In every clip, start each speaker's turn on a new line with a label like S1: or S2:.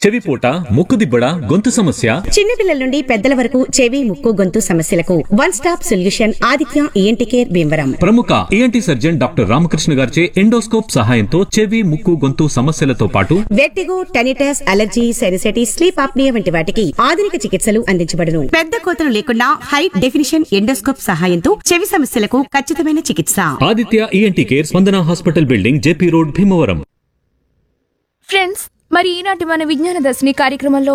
S1: చెవిపోట ముక్కుదిబ్బడ గొంతు సమస్య
S2: చిన్నపిల్లల నుండి పెద్దల వరకు చెవి ముక్కు గొంతు సమస్యలకు one stop solution Aditya ENT care Bhimavaram
S1: ప్రముఖ ఏఎన్టీ సర్జన్ డాక్టర్ రామకృష్ణ గారిచే ఎండోస్కోప్ సహాయంతో చెవి ముక్కు గొంతు సమస్యలతో పాటు
S2: vertigo tinnitus allergy sinusitis sleep apnoea వంటి వాటికి ఆధునిక చికిత్సలు అందించబడును పెద్ద కోతలు లేకుండా హై డెఫినిషన్ ఎండోస్కోప్ సహాయంతో చెవి సమస్యలకు ఖచ్చితమైన చికిత్స
S1: Aditya ENT care Spandana hospital building JP road Bhimavaram
S3: friends మరి ఈనాటి మన విజ్ఞాన దర్శిని కార్యక్రమంలో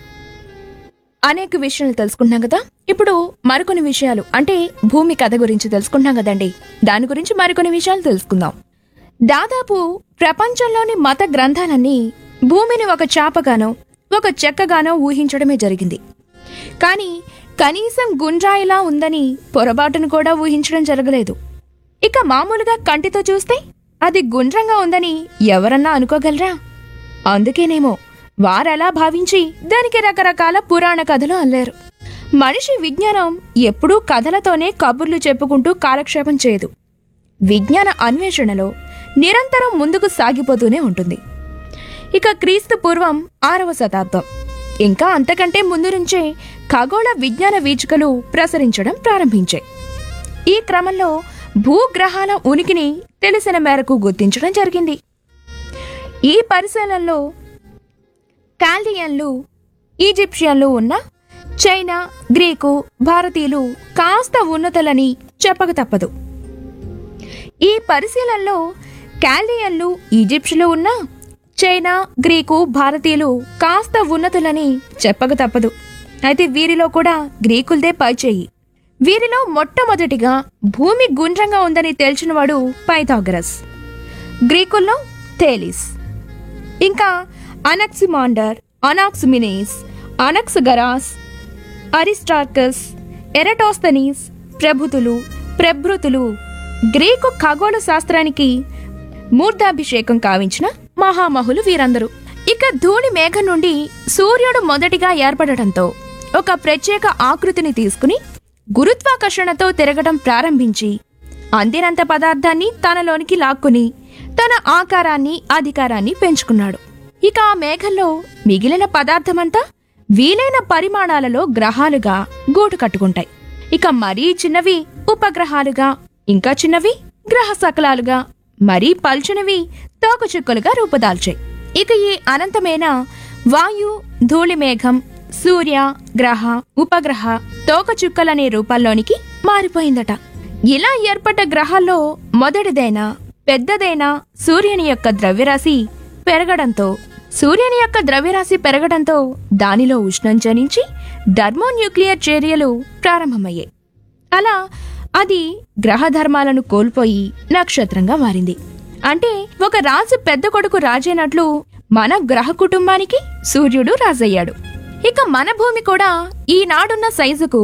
S3: అనేక విషయాలు తెలుసుకుంటున్నాం కదా ఇప్పుడు మరికొన్ని విషయాలు అంటే భూమి కథ గురించి తెలుసుకుంటున్నాం కదండి దాని గురించి మరికొన్ని విషయాలు తెలుసుకుందాం దాదాపు ప్రపంచంలోని మత గ్రంథాలన్నీ భూమిని ఒక చాపగానో ఒక చెక్కగానో ఊహించడమే జరిగింది కానీ కనీసం గుండ్రాయిలా ఉందని పొరపాటును కూడా ఊహించడం జరగలేదు ఇక మామూలుగా కంటితో చూస్తే అది గుండ్రంగా ఉందని ఎవరన్నా అనుకోగలరా అందుకేనేమో వారలా భావించి దానికి రకరకాల పురాణ కథలు అల్లారు మనిషి విజ్ఞానం ఎప్పుడూ కథలతోనే కబుర్లు చెప్పుకుంటూ కాలక్షేపం చేయదు విజ్ఞాన అన్వేషణలో నిరంతరం ముందుకు సాగిపోతూనే ఉంటుంది ఇక క్రీస్తు పూర్వం ఆరవ శతాబ్దం ఇంకా అంతకంటే ముందు నుంచే ఖగోళ విజ్ఞాన వీచికలు ప్రసరించడం ప్రారంభించాయి ఈ క్రమంలో భూగ్రహాల ఉనికిని తెలిసిన మేరకు గుర్తించడం జరిగింది ఈ పరిశీలనలో కాల్డియన్లు ఈజిప్షియన్లు ఉన్న చైనా గ్రీకు భారతీయులు కాస్త ఉన్నతులని చెప్పక తప్పదు ఈ పరిశీలనలో కాల్డియన్లు ఈజిప్షియన్లు ఉన్న చైనా గ్రీకు భారతీయులు కాస్త ఉన్నతులని చెప్పక తప్పదు అయితే వీరిలో కూడా గ్రీకులదే పైచేయి వీరిలో మొట్టమొదటిగా భూమి గుండ్రంగా ఉందని తేల్చినవాడు పైథాగరస్ గ్రీకుల్లో థేలిస్ ఇంకా Anaximander Anaximenes Anaxagoras Aristarchus Eratosthenes ప్రభుతులు ప్రభృతులు గ్రీకు ఖగోళ శాస్త్రానికి మూర్ధాభిషేకం కావించిన మహామహులు వీరందరూ ఇక ధూళి మేఘం నుండి సూర్యుడు మొదటిగా ఏర్పడటంతో ఒక ప్రత్యేక ఆకృతిని తీసుకుని గురుత్వాకర్షణతో తిరగటం ప్రారంభించి అందినంత పదార్థాన్ని తనలోనికి లాక్కుని తన ఆకారాన్ని అధికారాన్ని పెంచుకున్నాడు ఇక ఆ మేఘంలో మిగిలిన పదార్థమంతా వీలైన పరిమాణాలలో గ్రహాలుగా గూటు కట్టుకుంటాయి ఇక మరీ చిన్నవి ఉపగ్రహాలుగా ఇంకా చిన్నవి గ్రహ శకలాలుగా మరీ పల్చనివి తోకచుక్కలుగా రూపుదాల్చాయి ఇక ఈ అనంతమైన వాయు ధూళి మేఘం సూర్య గ్రహ ఉపగ్రహ తోకచుక్కలనే రూపాల్లోనికి మారిపోయిందట ఇలా ఏర్పడ్డ గ్రహాల్లో మొదటిదైన పెద్దదైన సూర్యుని యొక్క ద్రవ్యరాశి పెరగడంతో సూర్యుని యొక్క ద్రవ్యరాశి పెరగడంతో దానిలో ఉష్ణం జనించి ధర్మోన్యూక్లియర్ చర్యలు ప్రారంభమయ్యాయి అలా అది గ్రహ ధర్మాలను కోల్పోయి నక్షత్రంగా మారింది అంటే ఒక రాజు పెద్ద కొడుకు రాజైనట్లు మన గ్రహ కుటుంబానికి సూర్యుడు రాజయ్యాడు ఇక మన భూమి కూడా ఈనాడున్న సైజుకు